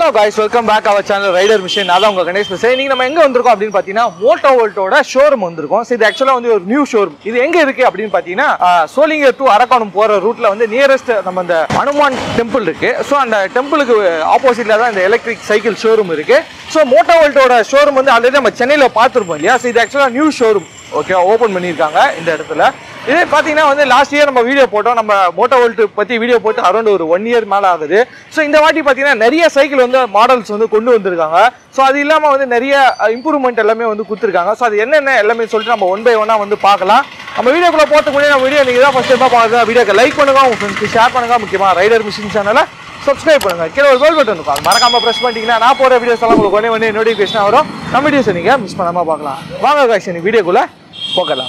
Hello guys welcome back our channel rider machine அதான் உங்க கணேஷ் பேசுறேன் நீங்க நம்ம எங்க வந்திருக்கோம் அப்படின்னு பாத்தீங்கன்னா மோட்டோ வோல்ட்டோட ஷோரூம் வந்திருக்கோம் So, இது ஆக்சுவலா வந்து ஒரு நியூ ஷோரூம் இது எங்க இருக்கு அப்படின்னு பாத்தீங்கன்னா ஆஹ், சோளிங்கர் டு அரக்கோணம் போற ரூட்ல வந்து நியரஸ்ட் நம்ம இந்த அனுமான் டெம்பிள் இருக்கு ஸோ அந்த டெம்பிளுக்கு ஆப்போசிட்ல தான் இந்த எலக்ட்ரிக் சைக்கிள் ஷோரூம் இருக்கு ஸோ மோட்டோ வோல்ட்டோட ஷோரூம் வந்து ஆல்ரெடி நம்ம சென்னையில பார்த்துருப்போம் இல்லையா ஸோ இது ஆக்சுவலா நியூ ஷோரூம் ஓகே ஓப்பன் பண்ணியிருக்காங்க இந்த இடத்துல இது பார்த்தீங்கன்னா வந்து லாஸ்ட் இயர் நம்ம வீடியோ போட்டோம் நம்ம மோட்டோ வோல்ட் பற்றி வீடியோ போட்டு அரௌண்ட் ஒரு ஒன் இயர் மேலே ஆகுது ஸோ இந்த வாட்டி பார்த்தீங்கன்னா நிறைய சைக்கிள் வந்து மாடல்ஸ் வந்து கொண்டு வந்திருக்காங்க ஸோ அது இல்லாமல் வந்து நிறைய இம்ப்ரூவ்மெண்ட் எல்லாமே வந்து கொடுத்துருக்காங்க ஸோ அது என்னென்ன எல்லாமே சொல்லிட்டு நம்ம ஒன் பை ஒன்னாக வந்து பார்க்கலாம் நம்ம வீடியோக்குள்ள போகிறதுக்கு முன்னாடி நம்ம வீடியோ நீங்கள் தான் ஃபஸ்ட் டைமாக பார்க்குறது வீடியோக்கு லைக் பண்ணுங்க உங்கள் ஃப்ரெண்ட்ஸ்க்கு ஷேர் பண்ணுங்க முக்கியமாக ரைடர் மிஷின் சேனலை சப்ஸ்கிரைப் பண்ணுங்க கீழே ஒரு கோல் பட்டன் இருக்கும் அது மறக்காம ப்ரெஸ் பண்ணிட்டீங்கன்னா நான் போகிற வீடியோஸ் எல்லாம் உங்களுக்கு உடனே உடனே நோட்டிஃபிகேஷன் வரும் நம்ம வீடியோஸ் நீங்கள் மிஸ் பண்ணாமல் பார்க்கலாம் வாங்க காய்ச்சி நீ வீடியோக்குள்ளே போகலாம்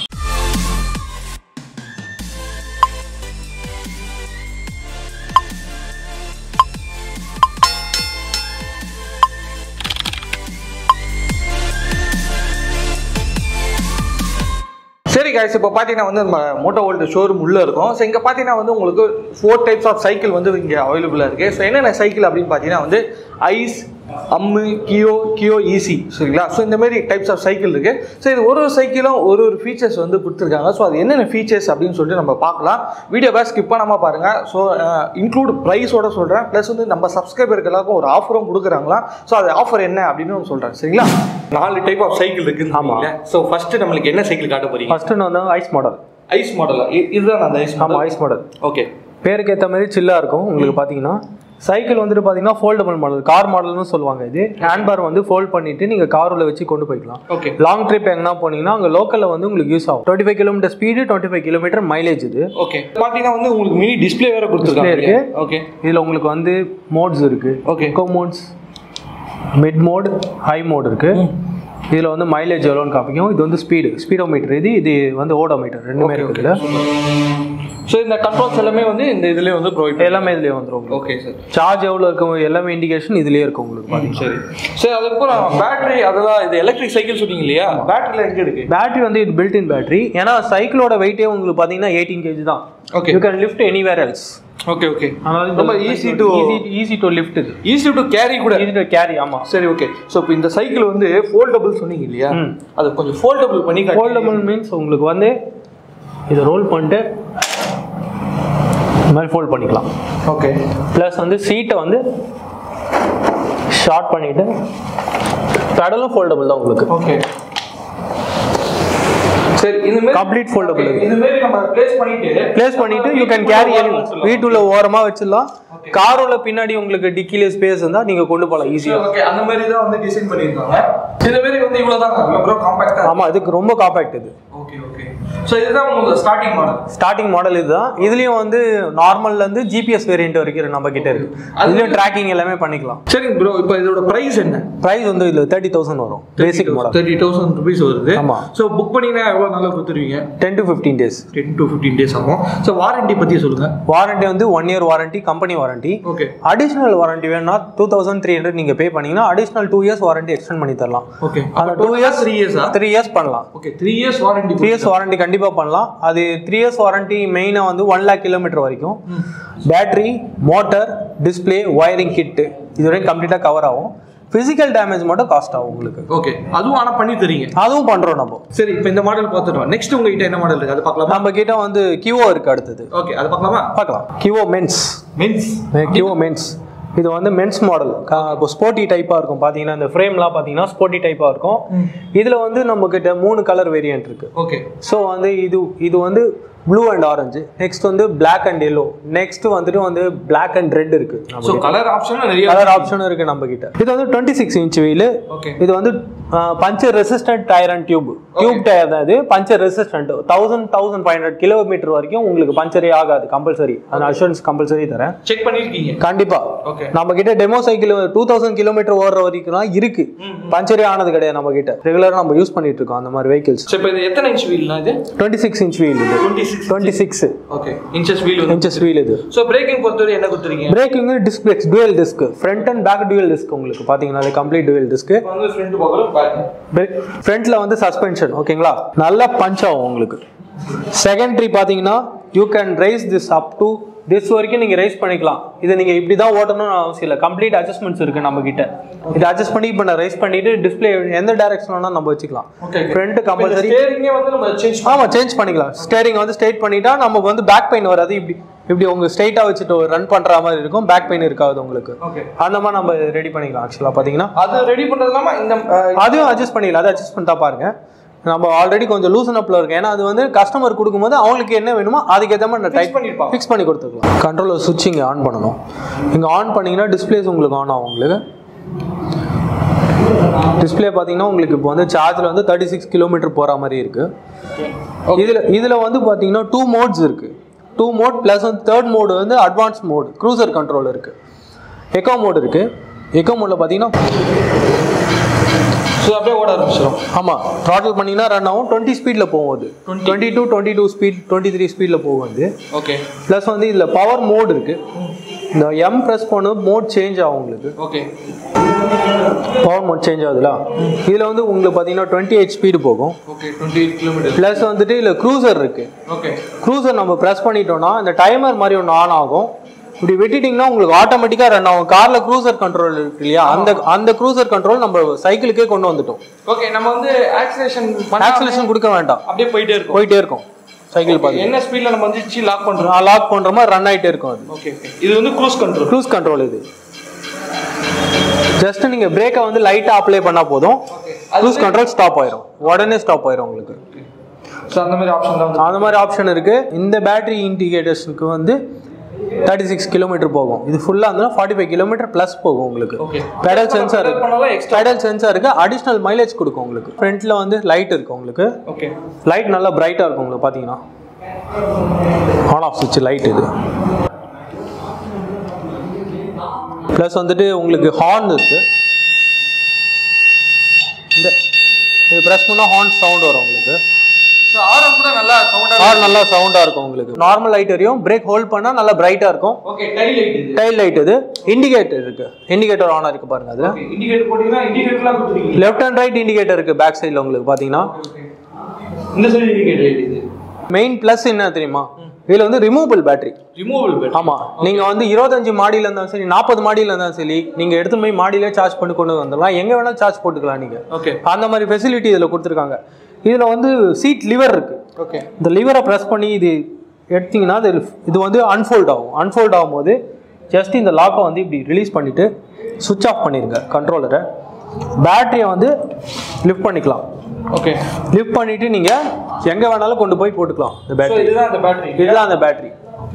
சரி guys இப்போ பார்த்தீங்கன்னா வந்து நம்ம மோட்டோ வோல்ட் ஷோரூம் உள்ளே இருக்கும் ஸோ இங்கே பார்த்தீங்கன்னா வந்து உங்களுக்கு ஃபோர் டைப்ஸ் ஆஃப் சைக்கிள் வந்து இங்கே அவைலபிளாக இருக்குது ஸோ என்னென்ன சைக்கிள் அப்படின்னு பார்த்தீங்கன்னா வந்து ஐஸ் அம்மு கியோ கியோ ஈசி சரிங்களா ஸோ இந்த மாதிரி டைப்ஸ் ஆஃப் சைக்கிள் இருக்குது ஸோ இது ஒரு ஒரு சைக்கிளும் ஒரு ஒரு ஃபீச்சர்ஸ் வந்து கொடுத்துருக்காங்க ஸோ அது என்னென்ன ஃபீச்சர்ஸ் அப்படின்னு சொல்லிட்டு நம்ம பார்க்கலாம் வீடியோ பேக் ஸ்கிப் பண்ணாமல் பாருங்கள் ஸோ இன்க்ளூட் ப்ரைஸோட சொல்கிறேன் ப்ளஸ் வந்து நம்ம சப்ஸ்கிரைபருக்கு எல்லாருக்கும் ஒரு ஆஃபரும் கொடுக்குறாங்களா ஸோ அது ஆஃபர் என்ன அப்படின்னு சொல்கிறேன் சரிங்களா நாலு டைப் ஆஃப் சைக்கிள் இருக்குது ஆமா. ஸோ ஃபர்ஸ்ட் நம்மளுக்கு என்ன சைக்கிள் காட்ட போறீங்க ஃபர்ஸ்ட் வந்து ஐஸ் மாடல் ஐஸ் மாடலா இதுதான் அந்த ஐஸ் ஆமாம் ஐஸ் மாடல் ஓகே பேருக்கு ஏற்ற மாதிரி சில்லாக இருக்கும் உங்களுக்கு பார்த்தீங்கன்னா சைக்கிள் வந்துட்டு பார்த்தீங்கன்னா ஃபோல்டபுள் மாடல் கார் மாடல்னு சொல்லுவாங்க இது ஹேண்ட் பார் வந்து ஃபோல்ட் பண்ணிட்டு நீங்கள் காரில் வச்சு கொண்டு போய்க்கலாம் ஓகே லாங் ட்ரிப் எங்கன்னா போனீங்கன்னா அங்கே லோக்கலில் வந்து உங்களுக்கு யூஸ் ஆகும் twenty five kilometre speed twenty five kilometre mileage இது ஓகே பாத்தீங்கன்னா வந்து உங்களுக்கு மினி டிஸ்ப்ளே வேற கொடுத்துருக்காங்க Display இருக்கு. ஓகே இதில் உங்களுக்கு வந்து மோட்ஸ் இருக்கு Okay. Eco modes mid mode high mode இருக்கு இதில் வந்து மைலேஜ் எவ்வளோன்னு காமிக்கும் இது வந்து ஸ்பீடு ஸ்பீடோமீட்டர் இது இது வந்து ஓடோமீட்டர் ரெண்டுமே இருக்கு இதுல. ஸோ இந்த கண்ட்ரோல்ஸ் எல்லாமே வந்து இந்த இதுலயே வந்து ப்ரொவைட் எல்லாமே இதுலேயே வந்துடும் ஓகே சார் சார்ஜ் எவ்வளோ இருக்கும் எல்லாமே இண்டிகேஷன் இதுலேயே இருக்கும் உங்களுக்கு பார்த்தீங்கன்னா சரி சரி அதுக்கப்புறம் பேட்டரி அதெல்லாம் இது எலக்ட்ரிக் சைக்கிள் சொன்னீங்க இல்லையா பேட்டரியில் எங்க இருக்கு பேட்டரி வந்து இது பில்ட் இன் பேட்டரி ஏன்னா சைக்கிளோட வெயிட்டே உங்களுக்கு பார்த்தீங்கன்னா எயிட்டீன் கேஜி தான் Okay. You can lift anywhere else okay okay அதனால ரொம்ப easy to- easy to lift இது ஈஸி டு கேரி கூட ஈஸி டு கேரி ஆமாம் சரி ஓகே ஸோ இப்போ இந்த சைக்கிள் வந்து ஃபோல்டபுள் சொன்னீங்க இல்லையா ம். அது கொஞ்சம் ஃபோல்டபுள் பண்ணி ஃபோல்டபுள் மீன்ஸ் உங்களுக்கு வந்து இதை ரோல் பண்ணிட்டு இந்த மாதிரி ஃபோல்ட் பண்ணிக்கலாம் ஓகே ப்ளஸ் வந்து சீட்டை வந்து ஷார்ட் பண்ணிட்டு பெடலும் ஃபோல்டபுள் தான் உங்களுக்கு ஓகே சரி இந்த மாதிரி Complete foldable இது. இந்த மாதிரி நம்ம ப்ளேஸ் பண்ணிட்டு ப்ளேஸ் பண்ணிட்டு யூ கேன் கேரி வீட்டுல ஓரமா வச்சிடலாம் காரோல பின்னாடி உங்களுக்கு டிக்கில ஸ்பேஸ் இருந்தா நீங்க கொண்டு போகலாம் ஈஸியா ஓகே அந்த மாதிரி தான் வந்து டிசைன் பண்ணிருக்காங்க இந்த மாதிரி வந்து இவ்வளவு தான் அப்புறம் காம்பாக்ட்டா ஆமா இதுக்கு ரொம்ப காம்பேக்ட் இது ஓகே ஓகே சோ இதுதான் உங்களுக்கு ஸ்டார்டிங் மாடல் ஸ்டார்டிங் மாடல் இதுதான் இதுலயும் வந்து நார்மல்ல இருந்து ஜிபிஎஸ் வேரியன்ட் வரைக்கும் நம்ம கிட்ட இருக்கு அதுலயும் ட்ராக்கிங் எல்லாமே பண்ணிக்கலாம் சரிங்க ப்ரோ இப்போ இதோட பிரைஸ் என்ன பிரைஸ் வந்து இதுல தேர்ட்டி தௌசண்ட் வரும் basic model thirty thousand rupees வருது ஆமா. ஸோ புக் பண்ணீங்கன்னா எவ்வளோ நாளில் கொடுத்துருவீங்க ten to fifteen days ten to fifteen days ஆகும் ஸோ வாரண்டி பற்றி சொல்லுங்க வாரண்டி வந்து one year warranty company warranty okay additional warranty வேணும்னா டூ தௌசண்ட் த்ரீ ஹண்ட்ரட் நீங்கள் பே பண்ணீங்கன்னா additional two years warranty extend பண்ணி தரலாம் ஓகே அந்த டூ இயர்ஸ் த்ரீ இயர்ஸா த்ரீ இயர்ஸ் பண்ணலாம் okay three years warranty three years warranty கண்டிப்பாக பண்ணலாம் அது த்ரீ இயர்ஸ் வாரண்டி மெயினாக வந்து ஒன் லேக் கிலோமீட்டர் வரைக்கும் battery motor display wiring kit இது வரைக்கும் கம்ப்ளீட்டாக கவர் ஆகும் ஃபிசிக்கல் டேமேஜ் மட்டும் காஸ்ட் ஆகும் உங்களுக்கு ஓகே அதுவும் ஆனால் பண்ணி தரீங்க அதுவும் பண்ணுறோம் நம்ம சரி இப்போ இந்த மாடல் பார்த்துட்டோம் நெக்ஸ்ட் உங்ககிட்ட என்ன மாடல் இருக்கு அது பார்க்கலாமா நம்ம கிட்ட வந்து கிவோ இருக்கு அடுத்தது ஓகே அது பார்க்கலாமா பார்க்கலாம் கிவோ மென்ஸ் மீன்ஸ் கிவோ மென்ஸ் இது வந்து மென்ஸ் மாடல் இப்போ ஸ்போர்ட்டி டைப்பாக இருக்கும் பார்த்தீங்கன்னா இந்த ஃப்ரேம்லாம் பார்த்தீங்கன்னா ஸ்போர்ட்டி டைப்பாக இருக்கும் இதில் வந்து நம்ம கிட்ட மூணு கலர் வேரியன்ட் இருக்கு ஓகே ஸோ வந்து இது இது வந்து ப்ளூ அண்ட் ஆரஞ்சு நெக்ஸ்ட் வந்து பிளாக் அண்ட் எல்லோ நெக்ஸ்ட் வந்துட்டு வந்து பிளாக் அண்ட் ரெட் இருக்கு ஸோ கலர் ஆப்ஷன் நிறைய கலர் ஆப்ஷனும் இருக்கு நம்ம கிட்ட இது வந்து twenty six inch wheel okay இது வந்து puncture resistant tyre and tube tube tyre தான் இது puncture resistant thousand thousand five hundred kilometre வரைக்கும் உங்களுக்கு பஞ்சரே ஆகாது கம்பல்சரி அந்த அஷூரன்ஸ் கம்பல்சரி தரேன் செக் பண்ணிருக்கீங்க கண்டிப்பா ஓகே நம்ம கிட்ட demo cycle two thousand kilometre ஓடுற வரைக்கும் தான் இருக்கு பஞ்சரே ஆனது கிடையாது நம்ம கிட்ட ரெகுலரா நம்ம யூஸ் பண்ணிட்டு இருக்கோம் அந்த மாதிரி வெஹிக்கிள்ஸ் ஸோ இப்போ இது எத்தனை இன்ச் வீல்னா இது டுவெண்ட்டி சிக்ஸ் இன்ச் வீல் இது twenty six twenty six okay inches wheel வந்து இன்ச்சஸ் வீல் இது ஸோ பிரேக்கிங் பொறுத்தவரை என்ன கொடுத்துருக்கீங்க braking disc brakes dual disc front and back dual disc உங்களுக்கு பாத்தீங்கன்னா அது கம்ப்ளீட் டுவல் டிஸ்க் இப்போ வந்து ஃப்ரண்ட் பார்க்குறோம் பேக் ஃப்ரண்ட்ல வந்து சஸ்பென்ஷன் ஓகேங்களா நல்லா பஞ்ச் ஆகும் உங்களுக்கு செகண்டரி பாத்தீங்கன்னா you can rise this up to this வரைக்கும் நீங்கள் ரைஸ் பண்ணிக்கலாம் இதை நீங்கள் இப்படி தான் ஓட்டணும்னு அவசியம் இல்லை கம்ப்ளீட் அட்ஜஸ்ட்மெண்ட்ஸ் இருக்குது நம்ம கிட்ட இதை அட்ஜஸ்ட் பண்ணி இப்போ நான் ரைஸ் பண்ணிட்டு டிஸ்பிளே எந்த டைரக்ஷன் வேணால் நம்ம வச்சுக்கலாம் ஃப்ரண்ட் கம்பல்சரி ஸ்டேரிங்கே வந்து நம்ம சேஞ்ச் ஆமாம் சேஞ்ச் பண்ணிக்கலாம் ஸ்டேரிங் வந்து ஸ்ட்ரைட் பண்ணிட்டா நமக்கு வந்து பேக் பெயின் வராது இப்படி இப்படி உங்க ஸ்ட்ரைட்டாக வச்சுட்டு ரன் பண்ணுற மாதிரி இருக்கும் பேக் பெயின் இருக்காது உங்களுக்கு ஓகே அந்த மாதிரி நம்ம ரெடி பண்ணிக்கலாம் ஆக்சுவலாக பார்த்தீங்கன்னா அது ரெடி பண்றது இல்லாம இந்த அஹ், அதையும் அட்ஜஸ்ட் பண்ணிக்கலாம் அதை அட்ஜஸ்ட் பண்ணிட்டா பாருங்க நம்ம ஆல்ரெடி கொஞ்சம் லூசன் அப்ல இருக்கு ஏன்னா அது வந்து கஸ்டமர் கொடுக்கும்போது அவங்களுக்கு என்ன வேணுமோ அதுக்கேற்ற மாதிரி டைட் பண்ணிருப்பாங்க. ஃபிக்ஸ் பண்ணி கொடுத்துக்கலாம் கண்ட்ரோலர் சுவிட்ச் இங்கே ஆன் பண்ணணும் இங்கே ஆன் பண்ணீங்கன்னா டிஸ்பிளேஸ் உங்களுக்கு ஆன் ஆகும் உங்களுக்கு டிஸ்பிளே பார்த்தீங்கன்னா உங்களுக்கு இப்போ வந்து சார்ஜில் வந்து தேர்ட்டி சிக்ஸ் கிலோமீட்டர் போகிற மாதிரி இருக்குது இதில் இதில் வந்து பார்த்தீங்கன்னா டூ மோட்ஸ் இருக்குது டூ மோட் ப்ளஸ் வந்து தேர்ட் மோடு வந்து அட்வான்ஸ் மோடு க்ரூசர் கண்ட்ரோல் இருக்குது எக்கோ மோடு இருக்குது எக்கோ மோடில் பார்த்தீங்கன்னா ஸோ அப்படியே ஓட ஆரம்பிச்சிடும் ஆமாம் த்ராட்டில் பண்ணிங்கன்னா ரன் ஆகும் டுவெண்ட்டி ஸ்பீடில் போகும் அது twenty two twenty two speed twenty three ஸ்பீடில் போகும் அது ஓகே ப்ளஸ் வந்து இதில் பவர் மோட் இருக்குது இந்த எம் ப்ரெஸ் பண்ண மோட் சேஞ்ச் ஆகும் உங்களுக்கு ஓகே பவர் மோட் சேஞ்ச் ஆகுதுல இதில் வந்து உங்களுக்கு பார்த்தீங்கன்னா டுவெண்ட்டி எயிட் ஸ்பீடு போகும் okay twenty eight kilometre plus வந்துட்டு இதில் க்ரூசர் இருக்குது ஓகே க்ரூசர் நம்ம ப்ரெஸ் பண்ணிட்டோம்னா இந்த டைமர் மாதிரி ஒன்று ஆன் ஆகும் இப்படி விட்டுட்டிங்கன்னா உங்களுக்கு ஆட்டோமேட்டிக்காக ரன் ஆகும் காரில் க்ரூசர் கண்ட்ரோல் இருக்கு இல்லையா அந்த அந்த க்ரூசர் கண்ட்ரோல் நம்ம சைக்கிளுக்கே கொண்டு வந்துட்டோம் ஓகே நம்ம வந்து ஆக்சிலேஷன் ஆக்சலேஷன் கொடுக்க வேண்டாம் அப்படியே போயிட்டே இருக்கும் போயிட்டே இருக்கும் சைக்கிள் பார்த்து என்ன ஸ்பீட்ல நம்ம வந்து லாக் பண்றோம் லாக் பண்ற மாதிரி ரன் ஆயிட்டே இருக்கும் அது ஓகே ஓகே இது வந்து க்ரூஸ் கண்ட்ரோல் க்ரூஸ் கண்ட்ரோல் இது ஜஸ்ட் நீங்க பிரேக்கை வந்து லைட்டா அப்ளை பண்ணா போதும் க்ரூஸ் கண்ட்ரோல் ஸ்டாப் ஆயிரும் உடனே ஸ்டாப் ஆயிரும் உங்களுக்கு ஸோ அந்த மாதிரி ஆப்ஷன் தான் வந்து அந்த மாதிரி ஆப்ஷன் இருக்கு இந்த பேட்டரி இண்டிகேட்டர்ஸ்க்கு வந்து தேர்ட்டி சிக்ஸ் கிலோமீட்டர் போகும் இது ஃபுல்லாக இருந்தால் ஃபார்ட்டி ஃபைவ் கிலோமீட்டர் ப்ளஸ் போகும் உங்களுக்கு ஓகே பெடல் சென்சார் pedal பண்ணாலும் extra. பெடல் சென்சாருக்கு அடிஷ்னல் மைலேஜ் கொடுக்கும் உங்களுக்கு ஃப்ரண்ட்ல வந்து லைட் இருக்கு உங்களுக்கு ஓகே லைட் நல்லா பிரைட்டாக இருக்கும் உங்களுக்கு பார்த்தீங்கன்னா ஆன் ஆஃப் சுவிட்ச் லைட் இது ப்ளஸ் வந்துட்டு உங்களுக்கு ஹார்ன் இருக்கு இந்த இது ப்ரெஸ் பண்ணால் ஹார்ன் சவுண்ட் வரும் உங்களுக்கு ஸோ ஆரம் கூட நல்லா சவுண்டா ஹார்ன் நல்லா சவுண்டாக இருக்கும் உங்களுக்கு நார்மல் லைட் எரியும் பிரேக் ஹோல்ட் பண்ணால் நல்லா பிரைட்டாக இருக்கும் ஓகே டை லைட் இது டைல் லைட் இது இண்டிகேட்டர் இருக்கு இண்டிகேட்டர் ஆன் இருக்கு பாருங்க அதில் ஓகே இண்டிகேட்டர் போட்டீங்கன்னா இண்டிகேட்டர்லாம் கொடுத்துருக்கீங்க லெஃப்ட் அண்ட் ரைட் இண்டிகேட்டர் இருக்கு பேக் சைடில் உங்களுக்கு பார்த்தீங்கன்னா இந்த சைடு இண்டிகேட்டர் லைட் இது மெயின் ப்ளஸ் என்ன தெரியுமா இதில் வந்து ரிமூவபிள் பேட்டரி ரிமூவபிள் பேட்டரி ஆமா நீங்க வந்து இருபத்தஞ்சு மாடியில இருந்தாலும் சரி நாற்பது மாடியில இருந்தாலும் சரி நீங்க எடுத்து போய் மாடியிலே சார்ஜ் பண்ணி கொண்டு வந்துடலாம் எங்க வேணாலும் சார்ஜ் போட்டுக்கலாம் நீங்க ஓகே அந்த மாதிரி ஃபெசிலிட்டி இதுல கொடுத்துருக்காங்க இதுல வந்து சீட் லிவர் இருக்கு ஓகே இந்த லிவரை ப்ரெஸ் பண்ணி இது எடுத்தீங்கன்னா இது இது வந்து அன்ஃபோல்ட் ஆகும் அன்ஃபோல்ட் ஆகும்போது ஜஸ்ட் இந்த லாக்கை வந்து இப்படி ரிலீஸ் பண்ணிட்டு சுவிட்ச் ஆஃப் பண்ணிருங்க கண்ட்ரோலரை பேட்டரியை வந்து லிஃப்ட் பண்ணிக்கலாம் ஓகே லிஃப்ட் பண்ணிட்டு நீங்க எங்க வேணாலும் கொண்டு போய் போட்டுக்கலாம் இந்த ஸோ பேட்டரி இதுதான் அந்த பேட்டரி இதுதான் அந்த பேட்டரி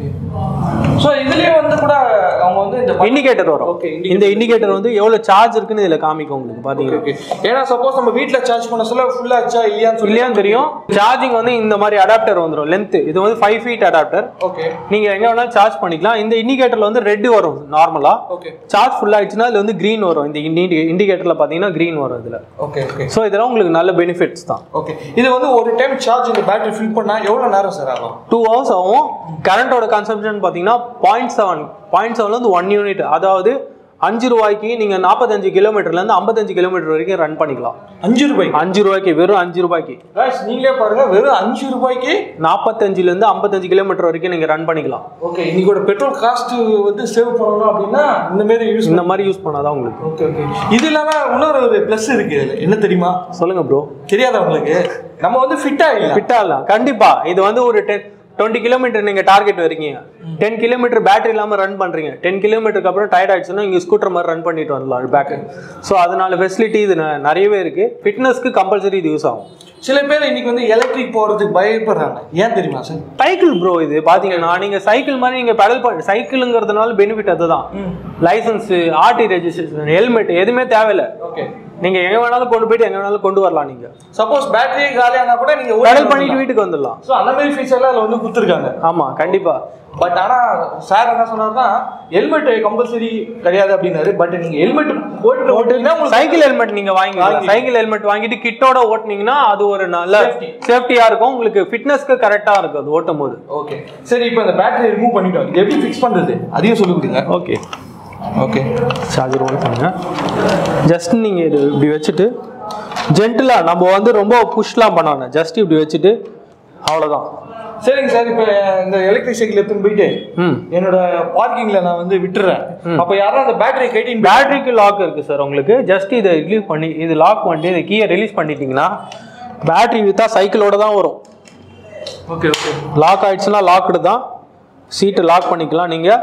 ஸோ இதுலயே வந்து கூட அவங்க வந்து இந்த இண்டிகேட்டர் வரும் Okay, இந்த இண்டிகேட்டர் வந்து எவ்வளவு சார்ஜ் இருக்குன்னு இதுல காமிக்கும் உங்களுக்கு பாத்தீங்கன்னா ஓகே ஏன்னா சப்போஸ் நம்ம வீட்ல சார்ஜ் பண்ண சொல்ல ஃபுல்லா ஆச்சா இல்லையான்னு சொல்லி இல்லையான்னு தெரியும் சார்ஜிங் வந்து இந்த மாதிரி அடாப்டர் வந்துரும் லென்த் இது வந்து ஃபைவ் ஃபீட் அடாப்டர் ஓகே நீங்க எங்க வேணாலும் சார்ஜ் பண்ணிக்கலாம் இந்த இண்டிகேட்டர்ல வந்து ரெட் வரும் நார்மலா ஓகே சார்ஜ் ஃபுல் ஆயிடுச்சுன்னா இதுல வந்து green வரும் இந்த இண்டிகேட்டர்ல பாத்தீங்கன்னா green வரும் இதுல ஓகே ஓகே ஸோ இதெல்லாம் உங்களுக்கு நல்ல பெனிஃபிட்ஸ் தான் ஓகே இது வந்து ஒரு டைம் சார்ஜ் இந்த பேட்டரி ஃபில் பண்ணா எவ்வளவு நேரம் சார் ஆகும் டூ ஹவர்ஸ் ஆகும் கரண்டோட கன்சம்ஷன் பார்த்தீங்கன்னா பாயிண்ட் செவன் பாயிண்ட் செவன்லேருந்து ஒன் யூனிட் அதாவது அஞ்சு ரூபாய்க்கு நீங்கள் நாற்பத்தஞ்சு கிலோமீட்டர்லேருந்து ஐம்பத்தஞ்சு கிலோமீட்டர் வரைக்கும் ரன் பண்ணிக்கலாம் அஞ்சு ரூபாய்க்கு அஞ்சு ரூபாய்க்கு வெறும் அஞ்சு ரூபாய்க்கு Guys, நீங்களே பாருங்க வெறும் அஞ்சு ரூபாய்க்கு நாற்பத்தஞ்சுலேருந்து ஐம்பத்தஞ்சு கிலோமீட்டர் வரைக்கும் நீங்கள் ரன் பண்ணிக்கலாம் ஓகே இன்னைக்கோட பெட்ரோல் காஸ்ட் வந்து சேவ் பண்ணணும் அப்படின்னா இந்த மாதிரி யூஸ் இந்த மாதிரி யூஸ் பண்ணாதான் உங்களுக்கு ஓகே ஓகே இது இல்லாம இன்னொரு ஒரு ப்ளஸ் இருக்கு இதுல என்ன தெரியுமா சொல்லுங்க ப்ரோ தெரியாதா உங்களுக்கு நம்ம வந்து ஃபிட்டா இல்ல ஃபிட்டா இல்ல கண்டிப்பா இது வந்து ஒரு டென் டுவெண்ட்டி கிலோமீட்டர் நீங்க டார்கெட் வரீங்க டென் கிலோமீட்டர் பேட்டரி இல்லாம ரன் பண்றீங்க டென் கிலோமீட்டருக்கு அப்புறம் டயர்ட் ஆயிடுச்சுன்னா இங்க ஸ்கூட்டர் மாதிரி ரன் பண்ணிட்டு வரலாம் பேக் ஸோ அதனால ஃபெசிலிட்டி இது ந- நிறையவே இருக்கு ஃபிட்னஸ்க்கு கம்பல்சரி இது யூஸ் ஆகும் சில பேர் இன்னைக்கு வந்து எலக்ட்ரிக் போறதுக்கு பயப்படுறாங்க ஏன் தெரியுமா சார் சைக்கிள் ப்ரோ இது பாத்தீங்கன்னா நீங்க சைக்கிள் மாதிரி நீங்க பெடல் பண்ண சைக்கிளுங்கிறதுனால பெனிஃபிட் அதுதான் லைசன்ஸ் ஆர்டி ரெஜிஸ்ட்ரேஷன் ஹெல்மெட் எதுவுமே தேவையில்ல ஓகே நீங்க எங்க வேணாலும் கொண்டு போயிட்டு எங்க வேணாலும் கொண்டு வரலாம் நீங்க சப்போஸ் பேட்டரி காலியானா கூட நீங்க பெடல் பண்ணிட்டு வீட்டுக்கு வந்துடலாம் ஸோ அந்த மாதிரி ஃபீச்சர்லாம் அதில் வந்து கொடுத்துருக்காங்க ஆமா கண்டிப்பா பட் ஆனா சார் என்ன சொன்னார்னா ஹெல்மெட் கம்பல்சரி கிடையாது அப்படின்னாரு பட் நீங்க ஹெல்மெட் போட்டு ஓட்டுனா உங்களுக்கு சைக்கிள் ஹெல்மெட் நீங்க வாங்கிக்கலாம் சைக்கிள் ஹெல்மெட் வாங்கிட்டு கிட்டோட ஓட்டுனீங்கன்னா அது ஒரு நல்ல Safety. சேஃப்டியா இருக்கும் உங்களுக்கு ஃபிட்னஸ்க்கு கரெக்டா இருக்கும் அது ஓட்டும் போது ஓகே சரி இப்போ இந்த பேட்டரி ரிமூவ் பண்ணிட்டோம் இது எப்படி ஃபிக்ஸ் பண்றது அதையும் சொல்லி கொடுங்க ஓகே ஓகே சார்ஜர் ஓன் பண்ணுங்க ஜஸ்ட் நீங்க இது இப்படி வச்சுட்டு ஜென்டிலா நம்ம வந்து ரொம்ப புஷ்லாம் பண்ண வேணாம் ஜஸ்ட் இப்படி வச்சுட்டு அவ்வளவுதான் சரிங்க சார் இப்போ இந்த எலக்ட்ரிக் சைக்கிள் எடுத்துன்னு போயிட்டு ம் என்னோட பார்க்கிங்ல நான் வந்து விட்டுறேன் அப்போ யாரும் அந்த பேட்டரி கைட்டின் பேட்டரிக்கு லாக் இருக்கு சார் உங்களுக்கு ஜஸ்ட் இதை ரிலீவ் பண்ணி இது லாக் பண்ணிட்டு இந்த கீயை ரிலீஸ் பண்ணிட்டீங்கன்னா பேட்டரி வித்தா சைக்கிளோட தான் வரும் ஓகே ஓகே லாக் ஆயிடுச்சுன்னா லாக்டு தான் சீட்டு லாக் பண்ணிக்கலாம் நீங்கள்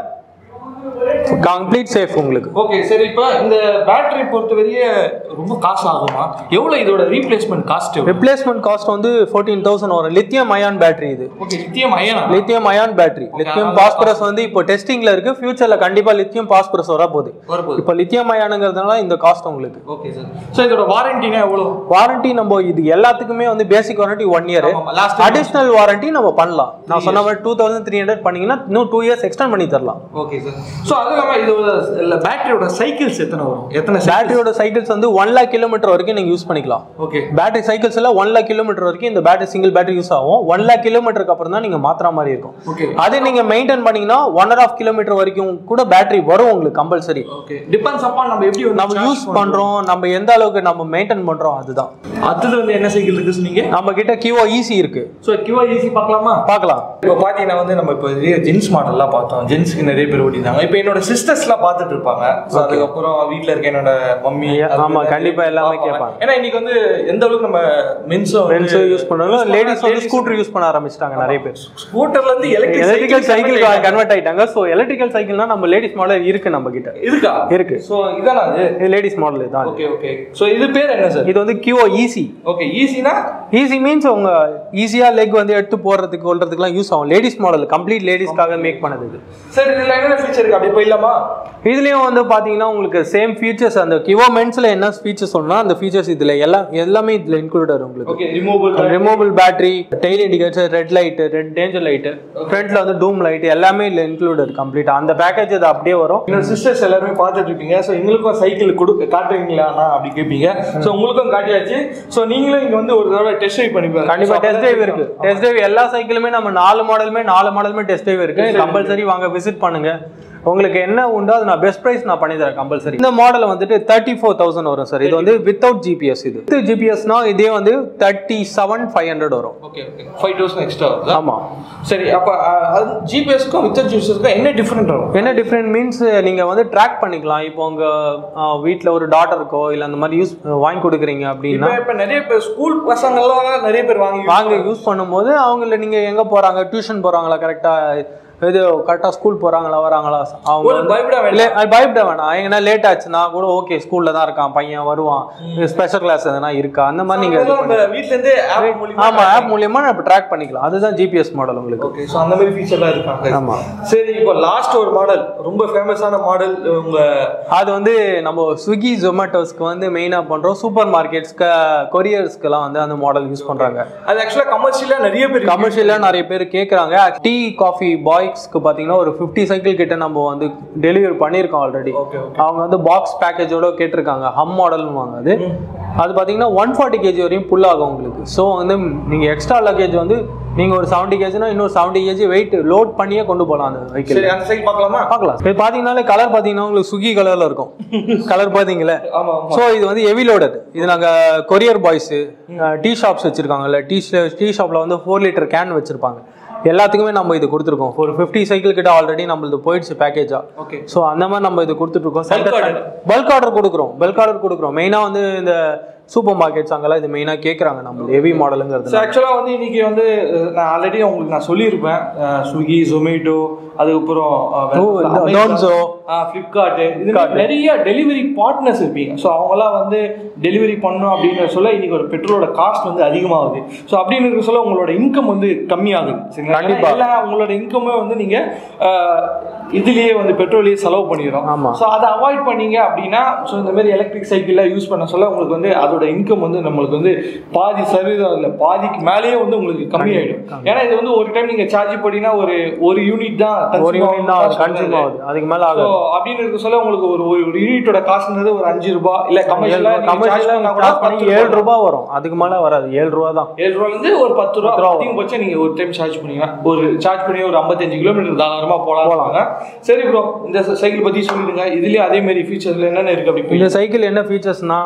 கம்ப்ளீட் சேஃப் உங்களுக்கு ஓகே சரி இப்போ இந்த பேட்டரி பொறுத்தவரையே ரொம்ப காசு ஆகுமா எவ்வளோ இதோட ரீப்ளேஸ்மெண்ட் காஸ்ட் ரிப்ளேஸ்மெண்ட் காஸ்ட் வந்து ஃபோர்டீன் தௌசண்ட் வரும் லித்தியம் அயான் பேட்டரி இது ஓகே லித்தியம் அயனா lithium ion battery lithium phosphorus வந்து இப்போ டெஸ்டிங்ல இருக்கு ஃபியூச்சர்ல கண்டிப்பா லித்தியம் பாஸ்பரஸ் வர போகுது வரப்போகுது இப்போ லித்தியம் அயானுங்கிறதுனால இந்த காஸ்ட் உங்களுக்கு ஓகே சார் ஸோ இதோட வாரண்டினா எவ்வளோ வாரண்டி நம்ம இது எல்லாத்துக்குமே வந்து பேசிக் வாரண்டி ஒன் இயர் ஆமா, last அடிஷனல் வாரண்டி நம்ம பண்ணலாம் நான் சொன்ன மாதிரி டூ தௌசண்ட் த்ரீ ஹண்ட்ரட் பண்ணீங்கன்னா இன்னும் டூ இயர்ஸ் எக்ஸ்டெண்ட் பண்ணி தரலாம் ஓகே சார் ஸோ அது இல்லாமல் இதோட பேட்டரியோட சைக்கிள்ஸ் எத்தனை வரும் எத்தனை பேட்டரியோட சைக்கிள்ஸ் வந்து ஒன் லேக் கிலோமீட்டர் வரைக்கும் நீங்க யூஸ் பண்ணிக்கலாம் ஓகே பேட்டரி சைக்கிள்ஸ் எல்லாம் ஒன் லேக் கிலோமீட்டர் வரைக்கும் இந்த பேட்டரி சிங்கிள் பேட்டரி யூஸ் ஆகும் ஒன் லேக் கிலோமீட்டருக்கு அப்புறம் தான் நீங்க மாத்துற மாதிரி இருக்கும் ஓகே அதே நீங்க மெயின்டைன் பண்ணீங்கன்னா ஒன் அண்ட் ஆஃப் கிலோமீட்டர் வரைக்கும் கூட பேட்டரி வரும் உங்களுக்கு கம்பல்சரி ஓகே டிபெண்ட்ஸ் அப்பான் நம்ம எப்படி வந்து நம்ம யூஸ் பண்றோம் நம்ம எந்த அளவுக்கு நம்ம மெயின்டைன் பண்றோம் அதுதான் அடுத்தது வந்து என்ன சைக்கிள் இருக்கு சொன்னீங்க நம்ம கிட்ட கியூஓ ஈஸி இருக்கு ஸோ கியூஆ ஈஸி பார்க்கலாமா பார்க்கலாம் இப்போ பார்த்தீங்கன்னா வந்து நம்ம இப்போ நிறைய ஜென்ஸ் மாடல்லாம் பார்த்தோம் ஜென்ஸ்க்கு நிறைய பேர் ஓட்டிருந்தாங்க இப்போ என்னோட சிஸ்டர்ஸ்லாம் பார்த்துட்டு இருப்பாங்க ஸோ அதுக்கப்புறம் வீட்டில் இருக்க என்னோட மம்மி ஐயா, அது ஆமா, மாதிரி கண்டிப்பா எல்லாமே பார்ப்பாங்க. கேட்பாங்க. ஏன்னா இன்னைக்கு வந்து எந்த அளவுக்கு நம்ம மென்ஸும் ஃப்ரெண்ட்ஸும் யூஸ் பண்ணாலும் லேடிஸ் வந்து ஸ்கூட்டர் யூஸ் பண்ண ஆரம்பிச்சிட்டாங்க நிறைய பேர் ஸ்கூட்டர்ல இருந்து எலக்ட்ரிக்கல் எலக்ட்ரிக் சைக்கிள் கன்வெர்ட் ஆயிட்டாங்க ஸோ எலக்ட்ரிக்கல் சைக்கிள்னா நம்ம லேடிஸ் மாடல் இருக்கு நம்ம கிட்ட இருக்கா இருக்கு ஸோ இதானா அது இது லேடிஸ் மாடல் தான் ஓகே ஓகே ஸோ இது பேர் என்ன சார் இது வந்து கியூஓ ஈஸி ஓகே ஈஸினா ஈஸி மீன்ஸ் உங்க ஈஸியா லெக் வந்து எடுத்து போடுறதுக்கு கொள்றதுக்குலாம் யூஸ் ஆகும் லேடிஸ் மாடல் கம்ப்ளீட் லேடிஸ்க்காக மேக் பண்ணது இது சார் இதுல என்னென்ன ஃபீச்சர் இருக்கு அப்படி போயிடலாமா இதுலயும் வந்து பாத்தீங்கன்னா உங்களுக்கு சேம் ஃபீச்சர்ஸ் அந்த கிவோ மென்ஸ்ல என்ன ஃபீச்சர்ஸ் சொன்னா அந்த ஃபீச்சர்ஸ் இதுல எல்லாம் எல்லாமே இதுல இன்க்ளூடட் உங்களுக்கு okay removable removable battery tail indicator red light red danger light ஃப்ரண்ட்ல வந்து டூம் லைட் எல்லாமே இதுல இன்க்ளூடட் கம்ப்ளீட் அந்த பேக்கேஜ் அது அப்படியே வரும் என்னோட சிஸ்டர்ஸ் எல்லாருமே பார்த்துட்டு இருப்பீங்க ஸோ எங்களுக்கும் சைக்கிள் கொடு காட்டுறீங்களா அப்படி கேட்பீங்க ஸோ உங்களுக்கும் காட்டியாச்சு ஸோ நீங்களும் இங்க வந்து ஒரு தடவை டெஸ்ட் ட்ரைவ் பண்ணி பாருங்க கண்டிப்பா So, டெஸ்ட் அப்பதான் டிரைவ் இருக்கு டெஸ்ட் டிரைவ் எல்லா சைக்கிளுமே நம்ம நாலு மாடலுமே நாலு மாடலுமே டெஸ்ட் டிரைவ் இருக்கு கம்பல்சரி வாங்க விசிட் பண்ணுங்க உங்களுக்கு என்ன உண்டோ அது நான் பெஸ்ட் பிரைஸ் நான் பண்ணி தரேன் கம்பல்சரி இந்த மாடல் வந்துட்டு தேர்ட்டி ஃபோர் தௌசண்ட் வரும் சார் இது வந்து வித்தவுட் ஜிபிஎஸ் இது வித் ஜிபிஎஸ்னா இதே வந்து தேர்ட்டி செவன் ஃபைவ் ஹண்ட்ரட் வரும் okay okay five thousand extra வருது ஆமா சரி அப்போ அது ஜிபிஎஸ்க்கும் வித் ஜிபிஎஸ்க்கும் என்ன டிஃப்ரெண்ட் வரும் என்ன டிஃப்ரெண்ட் மீன்ஸ் நீங்க வந்து ட்ராக் பண்ணிக்கலாம் இப்போ உங்க அஹ், வீட்ல ஒரு டாட்டருக்கோ இல்ல அந்த மாதிரி யூஸ் வாங்கி கொடுக்குறீங்க அப்படின்னா இப்போ இப்போ நிறைய பேர் ஸ்கூல் பசங்கள்லாம் நிறைய பேர் வாங்கி வாங்க யூஸ் பண்ணும்போது அவங்கள நீங்க எங்க போறாங்க டியூஷன் போறாங்களா கரெக்டா இது கரெக்டா ஸ்கூல் போறாங்களா வராங்களா அவங்க ஒரு பயப்பட வேண்டாம் இல்ல, அது பயப்பட வேணாம் எங்கன்னா லேட் ஆச்சுன்னா கூட ஓகே ஸ்கூல்ல தான் இருக்கான் பையன் வருவான் ஸ்பெஷல் கிளாஸ் எதனா இருக்கா அந்த மாதிரி நீங்க இது நம்ம வீட்ல இருந்தே ஆப் மூலியமா ஆமா ஆப் மூலியமா நம்ம ட்ராக் பண்ணிக்கலாம் அதுதான் ஜிபிஎஸ் மாடல் உங்களுக்கு ஓகே ஸோ அந்த மாதிரி ஃபீச்சர்லாம் இருக்காங்க ஆமா. சரி இப்போ லாஸ்ட் ஒரு மாடல் ரொம்ப ஃபேமஸான மாடல் உங்க அது வந்து நம்ம ஸ்விக்கி ஜொமேட்டோஸ்க்கு வந்து மெயினா பண்றோம் சூப்பர் மார்க்கெட்ஸ்க்கு கொரியர்ஸ்க்குலாம் வந்து அந்த மாடல் யூஸ் பண்றாங்க அது ஆக்சுவலாக கமர்ஷியலாக நிறைய பேர் கமர்ஷியலாக நிறைய பேர் கேட்குறாங்க டீ காஃபி பாய்ஸ்க்கு பார்த்தீங்கன்னா ஒரு ஃபிஃப்டி சைக்கிள் கிட்ட நம்ம வந்து டெலிவரி பண்ணியிருக்கோம் ஆல்ரெடி ஓகே அவங்க வந்து பாக்ஸ் பேக்கேஜோட கேட்டிருக்காங்க ஹம் மாடல்னு வாங்க அது அது பார்த்தீங்கன்னா ஒன் ஃபார்ட்டி கேஜி வரையும் புல் ஆகும் உங்களுக்கு ஸோ வந்து நீங்கள் எக்ஸ்ட்ரா லக்கேஜ் வந்து நீங்கள் ஒரு செவன்ட்டி கேஜினா இன்னொரு செவன்ட்டி கேஜி வெயிட் லோட் பண்ணியே கொண்டு போகலாம் அந்த வெஹிக்கிள் சரி அந்த சைடு பார்க்கலாமா பார்க்கலாம் இப்போ பார்த்தீங்கன்னாலே கலர் பார்த்தீங்கன்னா உங்களுக்கு சுகி கலரில் இருக்கும் கலர் பார்த்தீங்களே ஆமா ஆமா ஸோ இது வந்து ஹெவி லோடட் இது நாங்கள் கொரியர் பாய்ஸு டீ ஷாப்ஸ் வச்சுருக்காங்கல்ல டீ டீ ஷாப்பில் வந்து ஃபோர் லிட்டர் கேன் வச்சுருப்பாங்க எல்லாத்துக்குமே நம்ம இது கொடுத்துருக்கோம் ஒரு ஃபிஃப்டி சைக்கிள் கிட்ட ஆல்ரெடி நம்மளது போயிடுச்சு பேக்கேஜா ஓகே ஸோ அந்த மாதிரி நம்ம இது கொடுத்துட்ருக்கோம் Bulk order. பல்க் ஆர்டர் கொடுக்குறோம் பல்க் ஆர்டர் கொடுக்குறோம் மெயினாக வந்து இந்த சூப்பர் மார்க்கெட்ஸ் அங்கெல்லாம் இது மெயினாக கேட்குறாங்க நம்ம ஹெவி மாடலுங்கிறது ஸோ ஆக்சுவலாக வந்து இன்னைக்கு வந்து அஹ், நான் ஆல்ரெடி உங்களுக்கு நான் சொல்லியிருப்பேன் ஸ்விக்கி ஜொமேட்டோ அதுக்கப்புறம் ஓ, இந்த Donzo. ஃப்ளிப்கார்ட்டு இது மாதிரி நிறைய டெலிவரி பார்ட்னர்ஸ் இருப்பீங்க ஸோ அவங்களாம் வந்து டெலிவரி பண்ணணும் அப்படின்னு சொல்ல இன்னைக்கு ஒரு பெட்ரோலோட காஸ்ட் வந்து அதிகமாகுது ஸோ அப்படின்னு இருக்க சொல்ல உங்களோட இன்கம் வந்து கம்மியாகுது சரிங்களா கண்டிப்பா. ஏன்னா எல்லாம் உங்களோட இன்கமே வந்து நீங்க அஹ், இதுலயே வந்து பெட்ரோலையே செலவு பண்ணிடுறோம் ஆமா. ஸோ அதை அவாய்ட் பண்ணீங்க அப்படின்னா ஸோ இந்த மாதிரி எலக்ட்ரிக் சைக்கிள்லாம் யூஸ் பண்ண சொல்ல உங்களுக்கு வந்து அதோட இன்கம் வந்து நம்மளுக்கு வந்து பாதி சதவீதம் இல்லை பாதிக்கு மேலேயே வந்து உங்களுக்கு கம்மியாயிடும் ஏன்னா இது வந்து ஒரு டைம் நீங்க சார்ஜ் பண்ணினா ஒரு ஒரு யூனிட் தான் ஒரு யூனிட் தான் கன்சியூம் ஆகுது அதுக்கு மேலே ஸோ ஆகுது அப்படின்னு இருக்க சொல்ல உங்களுக்கு ஒரு ஒரு யூனிட்டோட காசுன்றது ஒரு அஞ்சு ரூபாய் இல்ல கமர்ஷியலாக கமர்ஷியலாக ஸ்டார்ட் பண்ணி ஏழு ரூபாய் வரும் அதுக்கு மேலே வராது ஏழு ரூபா தான் ஏழு ரூபாயிலிருந்து ஒரு பத்து ரூபா பத்து ரூபா வரும். அதிகபட்சம் நீங்க ஒரு டைம் சார்ஜ் பண்ணீங்க ஒரு சார்ஜ் பண்ணி ஒரு ஐம்பத்தஞ்சு கிலோமீட்டர் தாராளமா போலாம் சரி ப்ரோ இந்த சைக்கிள் பத்தி சொல்லிடுங்க இதுலயும் அதே மாதிரி ஃபீச்சர்ஸ்ல என்னென்ன இருக்கு அப்படி போய் இந்த சைக்கிள் என்ன ஃபீச்சர்ஸ்னா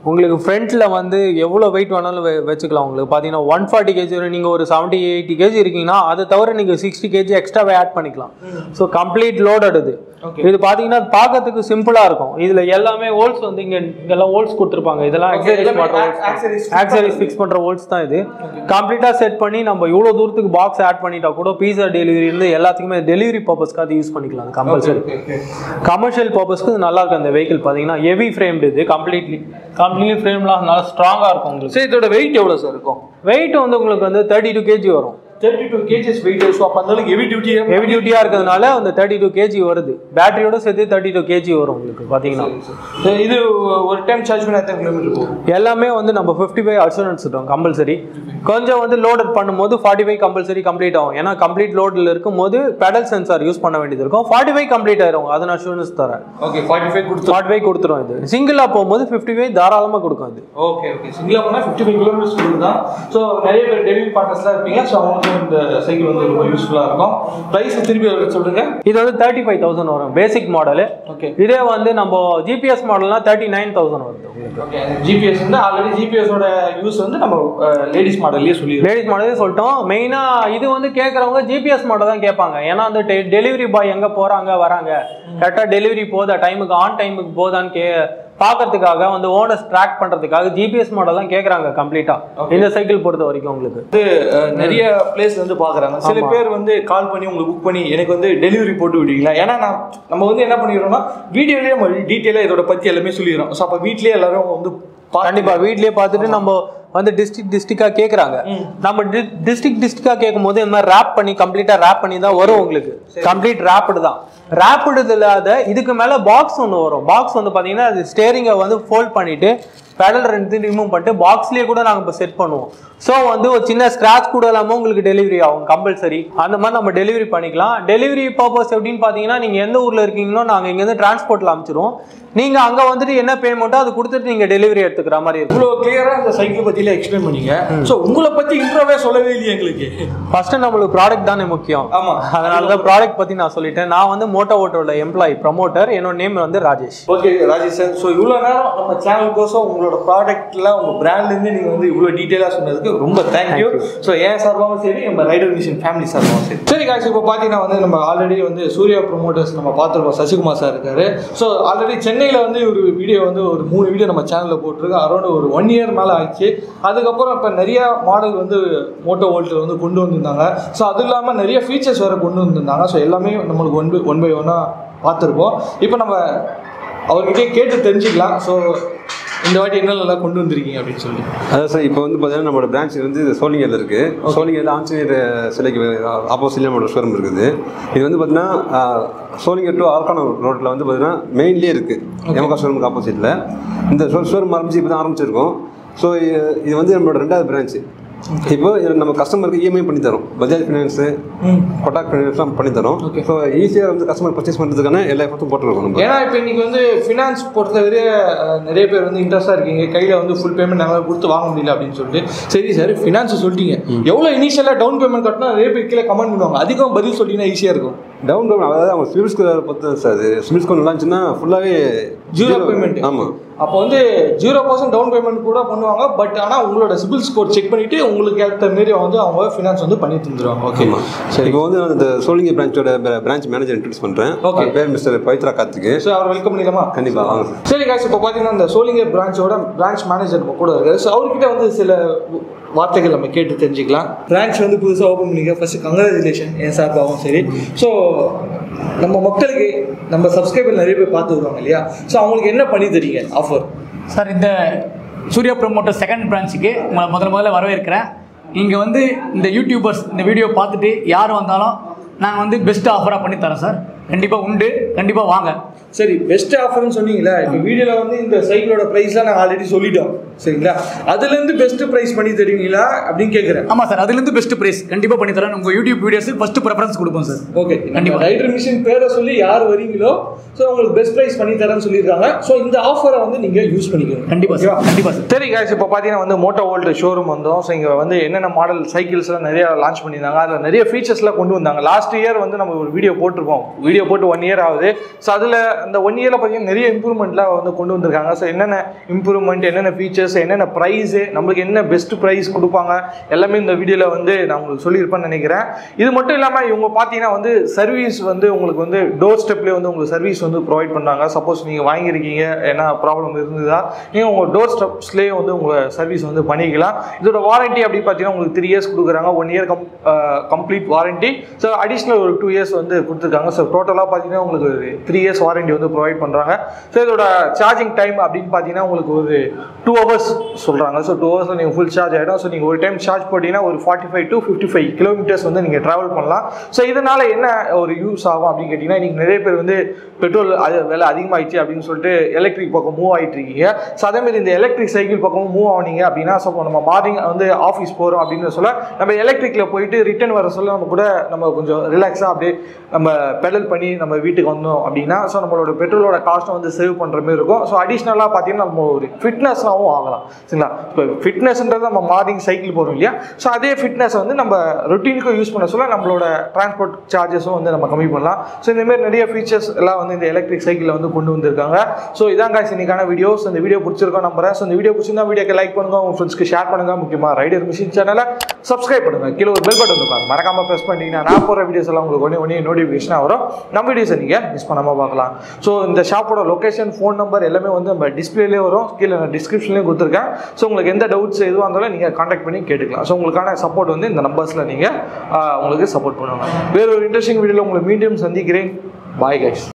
உங்களுக்கு ஃப்ரண்ட்டில் வந்து எவ்வளோ வெயிட் வேணாலும் வெ- வச்சுக்கலாம் உங்களுக்கு பார்த்தீங்கன்னா ஒன் ஃபார்ட்டி கேஜி நீங்கள் ஒரு செவன்ட்டி எயிட்டி கேஜி இருக்கீங்கன்னா அதை தவிர நீங்கள் சிக்ஸ்டி கேஜி எக்ஸ்ட்ராவே ஆட் பண்ணிக்கலாம் ஸோ கம்ப்ளீட் லோடட் இது இது பார்த்தீங்கன்னா பார்க்கறதுக்கு சிம்பிளாக இருக்கும் இதில் எல்லாமே ஹோல்ஸ் வந்து இங்கே இங்கெல்லாம் ஹோல்ஸ் கொடுத்துருப்பாங்க இதெல்லாம் ஆக்சரிஸ் எல்லாமே பண்ணுற ac- accessories holes accessories fix பண்ணுற ஹோல்ஸ் தான் இது கம்ப்ளீட்டாக செட் பண்ணி நம்ம இவ்வளோ தூரத்துக்கு பாக்ஸ் ஆட் பண்ணிட்டா கூட பீஸா டெலிவரி இருந்து எல்லாத்துக்குமே டெலிவரி பர்பஸ்க்கு அது யூஸ் பண்ணிக்கலாம் அது கம்பல்சரி கமர்ஷியல் பர்பஸ்க்கு இது நல்லா இருக்கும் அந்த வெஹிக்கிள் பார்த்தீங்கன்னா ஹெவி ஃப்ரேம்டு இது கம்ப்ளீட்லி கம்ப்ளீட்லி ஃப்ரேம்லாம் நல்லா ஸ்ட்ராங்காக இருக்கும் உங்களுக்கு சரி இதோட வெயிட் எவ்வளோ சார் இருக்கும் வெயிட் வந்து உங்களுக்கு வந்து தேர்ட்டி டூ கேஜி வரும் thirty two KGs weight so அப்போ அந்த அளவுக்கு ஹெவி டியூட்டி ஹெவி டியூட்டியாக இருக்கிறதுனால அந்த தேர்ட்டி டூ கேஜி வருது பேட்டரியோட சேர்த்து தேர்ட்டி டூ கேஜி வரும் உங்களுக்கு பார்த்தீங்கன்னா இது ஒரு டைம் சார்ஜ் பண்ண எத்தனை கிலோமீட்டர் போகும் எல்லாமே வந்து நம்ம ஃபிஃப்டி ஃபைவ் அஷூரன்ஸ் இருக்கும் கம்பல்சரி கொஞ்சம் வந்து லோடட் பண்ணும்போது ஃபார்ட்டி ஃபைவ் கம்பல்சரி கம்ப்ளீட் ஆகும் ஏன்னா கம்ப்ளீட் லோடில் இருக்கும்போது பெடல் சென்சார் யூஸ் பண்ண வேண்டியது இருக்கும் ஃபார்ட்டி ஃபைவ் கம்ப்ளீட் ஆயிரும் அதை நான் அஷூரன்ஸ் தரேன் ஓகே ஃபார்ட்டி ஃபைவ் கொடுத்து ஃபார்ட்டி ஃபைவ் கொடுத்துரும் இது சிங்கிளாக போகும்போது ஃபிஃப்டி ஃபைவ் தாராளமாக கொடுக்கும் இது ஓகே ஓகே சிங்கிளாக போனால் ஃபிஃப்டி ஃபைவ் கிலோமீட்டர்ஸ் கொடுத்து தான் ஸோ நிறைய பேர் டெலிவரி பார்ட்னர்ஸ்லாம் இருப்பீங்க ஸோ அவங்களுக்கும் இந்த சைக்கிள் வந்து ரொம்ப யூஸ்ஃபுல்லாக இருக்கும் ப்ரைஸ் திருப்பி ஒரு சொல்லுங்க இது வந்து தேர்ட்டி ஃபைவ் தௌசண்ட் வரும் பேசிக் மாடலு ஓகே இதே வந்து நம்ம ஜிபிஎஸ் மாடல்னா தேர்ட்டி நைன் தௌசண்ட் வருது உங்களுக்கு ஓகே ஜிபிஎஸ் வந்து ஆல்ரெடி ஜிபிஎஸோட யூஸ் வந்து நம்ம லேடிஸ் மாடல்லே சொல்லிடுறோம் லேடிஸ் மாடலே சொல்லிட்டோம் மெயினாக இது வந்து கேட்குறவங்க ஜிபிஎஸ் மாடல் தான் கேட்பாங்க ஏன்னா அந்த டெலிவரி பாய் எங்கே போகிறாங்க வராங்க கரெக்டாக டெலிவரி போதா டைமுக்கு ஆன் டைமுக்கு போதான்னு கே பார்க்கறதுக்காக வந்து ஓனர்ஸ் ட்ராக் பண்ணுறதுக்காக ஜிபிஎஸ் மாடல் தான் கேட்குறாங்க கம்ப்ளீட்டாக இந்த சைக்கிள் பொறுத்த வரைக்கும் உங்களுக்கு அஹ், நிறைய பிளேஸ் வந்து பார்க்குறாங்க சில ஆமா. பேர் வந்து கால் பண்ணி உங்களுக்கு புக் பண்ணி எனக்கு வந்து டெலிவரி போட்டு விடுவீங்களா ஏன்னா நான் நம்ம வந்து என்ன பண்ணிடுறோம்னா வீடியோலேயே நம்ம டீட்டெயிலாக இதோட பற்றி எல்லாமே சொல்லிடுறோம் ஸோ அப்போ வீட்லேயே எல்லாரும் வந்து பார்த்து- கண்டிப்பா வீட்லயே பார்த்துட்டு நம்ம வந்து டிஸ்ட்ரிக்ட் டிஸ்ட்ரிக்டா கேக்குறாங்க நம்ம டிஸ்ட்ரிக்ட் டிஸ்ட்ரிக்டா கேட்கும் போது இந்த மாதிரி ரேப் பண்ணி கம்ப்ளீட்டா ரேப் பண்ணி தான் வரும் உங்களுக்கு கம்ப்ளீட் ரேப்பிடு தான் ரேப்பிடு இல்லாத இதுக்கு மேல பாக்ஸ் ஒன்று வரும் பாக்ஸ் வந்து பாத்தீங்கன்னா அது ஸ்டேரிங்கை வந்து ஃபோல்ட் பண்ணிட்டு பெடல் ரெண்டு ரிமூவ் பண்ணிட்டு பாக்ஸ்லயே கூட நாங்க இப்போ செட் பண்ணுவோம் ஸோ வந்து ஒரு சின்ன ஸ்கிராச் கூட இல்லாம உங்களுக்கு டெலிவரி ஆகும் கம்பல்சரி அந்த மாதிரி நம்ம டெலிவரி பண்ணிக்கலாம் டெலிவரி பர்பஸ் எப்படின்னு பார்த்தீங்கன்னா நீங்க எந்த ஊர்ல இருக்கீங்களோ நாங்க இங்கேருந்து டிரான்ஸ்போர்ட்ல அமைச்சிருவோம் நீங்க அங்க வந்துட்டு என்ன பேமெண்ட்டோ அது கொடுத்துட்டு நீங்க டெலிவரி எடுத்துக்கிற மாதிரி இருக்கும் இவ்வளோ கிளியராக இந்த சைக்கிள் பற்றியில எக்ஸ்பிளைன் பண்ணீங்க ஸோ உங்களை பற்றி இன்ட்ரோவே சொல்லவே இல்லையே எங்களுக்கு ஃபர்ஸ்ட் நம்மளுக்கு ப்ராடக்ட் தானே முக்கியம் ஆமா. அதனால தான் ப்ராடக்ட் பத்தி நான் சொல்லிட்டேன் நான் வந்து மோட்டோ ஓட்டோட எம்ப்ளாயி ப்ரமோட்டர் என்னோட நேம் வந்து Rajesh okay Rajesh sir so இவ்வளோ நேரம் நம்ம சேனலுக்கோசம் உங்களோட ப்ராடக்ட்ல உங்கள் பிராண்ட்லேருந்து நீங்கள் வந்து இவ்வளோ டீட்டெயிலாக சொன்னதுக்கு ரொம்ப தேங்க்யூ ஸோ என் சார்பாகவும் சரி நம்ம ரைடர் மிஷின் ஃபேமிலி சார்பாகவும் சரி சரி காய்ச்சி இப்போ பார்த்தீங்கன்னா வந்து நம்ம ஆல்ரெடி வந்து சூர்யா ப்ரொமோட்டர்ஸ் நம்ம பார்த்துருக்கோம் சசிகுமார் சார் இருக்காரு ஸோ ஆல்ரெடி சென்னையில் வந்து ஒரு வீடியோ வந்து ஒரு மூணு வீடியோ நம்ம சேனலில் போட்டிருக்கோம் அரௌண்ட் ஒரு ஒன் இயர் மேலே ஆயிடுச்சு அதுக்கப்புறம் இப்போ நிறைய மாடல் வந்து மோட்டோ வோல்ட்டில் வந்து கொண்டு வந்திருந்தாங்க ஸோ அது இல்லாமல் நிறைய ஃபீச்சர்ஸ் வேறு கொண்டு வந்திருந்தாங்க ஸோ எல்லாமே நம்மளுக்கு ஒன் பை ஒன் பை ஒன்னாக பார்த்துருப்போம் இப்போ நம்ம அவர்கிட்டயே கேட்டு தெரிஞ்சுக்கலாம் ஸோ இந்த வாட்டி என்னென்னலாம் கொண்டு வந்திருக்கீங்க அப்படின்னு சொல்லி அதான் சார் இப்போ வந்து பார்த்தீங்கன்னா நம்மளோட பிரான்ச் வந்து சோழிங்கரில் இருக்குது சோழிங்கரில் ஆஞ்சநேயர் சிலைக்கு ஆப்போசிட்லேயே நம்மளோட ஷோரூம் இருக்குது இது வந்து பார்த்தீங்கன்னா சோழிங்கர் டு ஆர்கானம் ரோட்டில் வந்து பார்த்தீங்கன்னா மெயின்லேயே இருக்குது எமகா ஷோரூமுக்கு ஆப்போசிட்டில் இந்த ஷோ ஷோரூம் ஆரம்பிச்சு இப்போ தான் ஆரம்பிச்சிருக்கோம் ஸோ இது வந்து நம்மளோட ரெண்டாவது பிரான்ச்சு இப்போ இதில் நம்ம கஸ்டமருக்கு இஎம்ஐ பண்ணி தரோம் பஜாஜ் ஃபினான்ஸு கொட்டாக் ஃபினான்ஸ்லாம் பண்ணி தரோம் ஸோ ஈஸியாக வந்து கஸ்டமர் பர்ச்சேஸ் பண்ணுறதுக்கான எல்லா எஃபர்ட்டும் போட்டுருக்கோம் நம்ம ஏன்னா இப்போ இன்னைக்கு வந்து ஃபினான்ஸ் பொறுத்தவரை அஹ், நிறைய பேர் வந்து இன்ட்ரெஸ்டாக இருக்கீங்க கையில் வந்து ஃபுல் பேமெண்ட் நாங்கள் கொடுத்து வாங்க முடியல அப்படின்னு சொல்லிட்டு சரி சார் ஃபினான்ஸ் சொல்லிட்டீங்க எவ்வளோ இனிஷியலாக டவுன் பேமெண்ட் கட்டினா நிறைய பேர் கீழே கமெண்ட் பண்ணுவாங்க அதிகம் பதில் சொல்லிட்டீங்கன்னா ஈஸியாக இருக்கும் டவுன் டவுன் அதாவது அவங்க சிவில் ஸ்கோர் பொறுத்து சார் அது சிவில் ஸ்கோர் நல்லா இருந்துச்சுன்னா ஃபுல்லாகவே ஜீரோ பேமெண்ட் ஆமாம் அப்போ வந்து ஜீரோ பர்சன்ட் டவுன் பேமெண்ட் கூட பண்ணுவாங்க பட் ஆனால் உங்களோட சிபில் ஸ்கோர் செக் பண்ணிட்டு உங்களுக்கு ஏற்ற மாரி வந்து அவங்க ஃபினான்ஸ் வந்து பண்ணி தந்துருவாங்க ஓகே சரி இப்போ வந்து நான் இந்த சோழிங்க பிரான்ச்சோட பிரான்ச் மேனேஜர் இன்ட்ரடியூஸ் பண்ணுறேன் Okay. பேர் மிஸ்டர் பவித்ரா கார்த்திக் ஸோ அவர் வெல்கம் பண்ணிடலாமா கண்டிப்பாக வாங்க சார் சரி காசு இப்போ பார்த்தீங்கன்னா இந்த சோலிங்கர் பிரான்ச்சோட பிரான்ச் மேனேஜர் நம்ம கூட இருக்காரு ஸோ அவர்கிட்ட வந்து சில வார்த்தைகள் நம்ம கேட்டு தெரிஞ்சுக்கலாம் பிரான்ச் வந்து புதுசாக ஓப்பன் பண்ணிக்க ஃபர்ஸ்ட் கங்க்ராச்சுலேஷன் என் சார்பாகவும் சரி ஸோ நம்ம மக்களுக்கு நம்ம சப்ஸ்கிரைபர் நிறைய பேர் பார்த்து வருவாங்க இல்லையா ஸோ அவங்களுக்கு என்ன பண்ணி தரீங்க ஆஃபர் சார் இந்த சூர்யா ப்ரொமோட்டர் செகண்ட் பிரான்ச்சுக்கு உங்களை முதல்ல முதல்ல வரவேற்கிறேன் இங்கே வந்து இந்த யூடியூபர்ஸ் இந்த வீடியோ பார்த்துட்டு யார் வந்தாலும் நாங்கள் வந்து பெஸ்ட் ஆஃபராக பண்ணி தரோம் சார் கண்டிப்பாக உண்டு கண்டிப்பாக வாங்க சரி பெஸ்ட் ஆஃபர்னு சொன்னீங்களா இப்போ வீடியோவில் வந்து இந்த சைக்கிளோட ப்ரைஸ்லாம் நாங்கள் ஆல்ரெடி சொல்லிட்டோம் சரிங்களா அதுலேருந்து பெஸ்ட் ப்ரைஸ் பண்ணி தருவீங்களா அப்படின்னு கேட்குறேன் ஆமாம் சார் அதுலேருந்து பெஸ்ட் ப்ரைஸ் கண்டிப்பாக பண்ணி தரோம் உங்கள் யூடியூப் வீடியோஸுக்கு ஃபஸ்ட்டு ப்ரெஃபரன்ஸ் கொடுப்போம் சார் ஓகே கண்டிப்பா. கண்டிப்பாக ரைடர் மிஷின் பேரை சொல்லி யார் வரீங்களோ ஸோ உங்களுக்கு பெஸ்ட் ப்ரைஸ் பண்ணி தரேன்னு சொல்லியிருக்காங்க ஸோ இந்த ஆஃபரை வந்து நீங்கள் யூஸ் பண்ணிக்கணும் கண்டிப்பாக சார் கண்டிப்பாக சார் சரி guys இப்போ பார்த்தீங்கன்னா வந்து மோட்டோ வேர்ல்டு ஷோரூம் வந்தோம் ஸோ இங்கே வந்து என்னென்ன மாடல் சைக்கிள்ஸ்லாம் நிறைய லான்ச் பண்ணியிருந்தாங்க அதில் நிறைய ஃபீச்சர்ஸ்லாம் கொண்டு வந்தாங்க லாஸ்ட் இயர் வந்து நம்ம ஒரு வீடியோ போட்டிருக்கோம் வீடியோ போட்டு ஒன் இயர் ஆகுது ஸோ அதில் அந்த ஒன் இயரில் பார்த்தீங்கன்னா நிறைய இம்ப்ரூவ்மெண்ட்லாம் வந்து கொண்டு வந்திருக்காங்க ஸோ என்னென்ன இம்ப்ரூவ்மெண்ட் என்னென்ன ஃபீச்சர்ஸ் என்னென்ன ப்ரைஸு நம்மளுக்கு என்ன பெஸ்ட் ப்ரைஸ் கொடுப்பாங்க எல்லாமே இந்த வீடியோவில் வந்து நான் உங்களுக்கு சொல்லியிருப்பேன்னு நினைக்கிறேன் இது மட்டும் இல்லாமல் இவங்க பார்த்தீங்கன்னா வந்து சர்வீஸ் வந்து உங்களுக்கு வந்து டோர் ஸ்டெப்லேயே வந்து உங்களுக்கு சர்வீஸ் வந்து ப்ரொவைட் பண்ணாங்க சப்போஸ் நீங்கள் வாங்கியிருக்கீங்க என்ன ப்ராப்ளம் இருந்ததா நீங்கள் உங்கள் டோர் ஸ்டெப்ஸ்லேயே வந்து உங்கள் சர்வீஸ் வந்து பண்ணிக்கலாம் இதோட வாரண்டி அப்படி பார்த்தீங்கன்னா உங்களுக்கு த்ரீ இயர்ஸ் கொடுக்குறாங்க one year com complete warranty so additional ஒரு டூ இயர்ஸ் வந்து கொடுத்துருக்காங்க ஸோ டோட்டலாக பார்த்தீங்கன்னா உங்களுக்கு ஒரு த்ரீ இயர்ஸ் வாரண்டி வந்து ப்ரொவைட் பண்ணுறாங்க ஸோ இதோட சார்ஜிங் டைம் அப்படின்னு பார்த்தீங்கன்னா உங்களுக்கு ஒரு டூ ஹவர்ஸ் சொல்கிறாங்க ஸோ டூ ஹவர்ஸ் நீங்கள் ஃபுல் சார்ஜ் ஆகிடும் ஸோ நீங்கள் ஒரு டைம் சார்ஜ் போட்டிங்கன்னா ஒரு forty five to fifty five kilometres வந்து நீங்கள் ட்ராவல் பண்ணலாம் ஸோ இதனால் என்ன ஒரு யூஸ் ஆகும் அப்படின்னு கேட்டிங்கன்னா நீங்கள் நிறைய பேர் வந்து பெட்ரோல் அது விலை அதிகமாகிடுச்சு அப்படின்னு சொல்லிட்டு எலக்ட்ரிக் பக்கம் மூவ் ஆகிட்டு இருக்கீங்க ஸோ அதேமாதிரி இந்த எலக்ட்ரிக் சைக்கிள் பக்கம் மூவ் ஆனீங்க அப்படின்னா ஸோ நம்ம மார்னிங் வந்து ஆஃபீஸ் போகிறோம் அப்படின்னு சொல்ல நம்ம எலக்ட்ரிக்கில் போயிட்டு ரிட்டர்ன் வர சொல்ல நம்ம கூட நம்ம கொஞ்சம் ரிலாக்ஸாக அப்படியே நம்ம பெடல் பண்ணி நம்ம வீட்டுக்கு வந்தோம் அப்படின்னா ஸோ நம்மளோட பெட்ரோலோட காஸ்ட்டை வந்து சேவ் பண்ணுற மாதிரி இருக்கும் ஸோ அடிஷ்னலாக பார்த்தீங்கன்னா நம்ம ஒரு ஃபிட்னஸ்னாகவும் ஆகலாம் சரிங்களா இப்போ ஃபிட்னஸ்ன்றது நம்ம மார்னிங் சைக்கிள் போகிறோம் இல்லையா ஸோ அதே ஃபிட்னஸ் வந்து நம்ம ரொட்டீனுக்கும் யூஸ் பண்ண சொல்ல நம்மளோட டிரான்ஸ்போர்ட் சார்ஜஸும் வந்து நம்ம கம்மி பண்ணலாம் ஸோ இந்த மாதிரி நிறைய ஃபீச்சர்ஸ் எல்லாம் வந்து இந்த எலக்ட்ரிக் சைக்கிளில் வந்து கொண்டு வந்திருக்காங்க ஸோ இதான் காய்ச்சி இன்னைக்கான வீடியோஸ் இந்த வீடியோ பிடிச்சிருக்கோம் நம்புறேன் ஸோ இந்த வீடியோ பிடிச்சிருந்தா வீடியோக்கு லைக் பண்ணுங்க உங்க ஃப்ரெண்ட்ஸ்க்கு ஷேர் பண்ணுங்க முக்கியமாக ரைடர் மிஷின் சேனலை சப்ஸ்கிரைப் பண்ணுங்க கீழே ஒரு பெல் பட்டன் இருக்கும் மறக்காம ப்ரெஸ் பண்ணிட்டீங்கன்னா நான் போகிற வீடியோஸ் எல்லாம் உங்களுக்கு ஒன்றே ஒன்றே நோட்டிஃபிகேஷனாக வரும் நம்ம வீடியோஸை நீங்கள் மிஸ் பண்ணாமல் பார்க்கலாம் ஸோ இந்த ஷாப்போட லொகேஷன் ஃபோன் நம்பர் எல்லாமே வந்து நம்ம டிஸ்பிளேலே வரும் கீழே நான் டிஸ்கிரிப்ஷன்லேயும் கொடுத்துருக்கேன் ஸோ உங்களுக்கு எந்த டவுட்ஸ் எதுவாக இருந்தாலும் நீங்கள் காண்டாக்ட் பண்ணி கேட்டுக்கலாம் ஸோ உங்களுக்கான சப்போர்ட் வந்து இந்த நம்பர்ஸில் நீங்கள் உங்களுக்கு சப்போர்ட் பண்ணுவாங்க வேற ஒரு இன்ட்ரெஸ்டிங் வீடியோவில் உங்களை மீண்டும் சந்திக்கிறேன் பாய் கைஸ்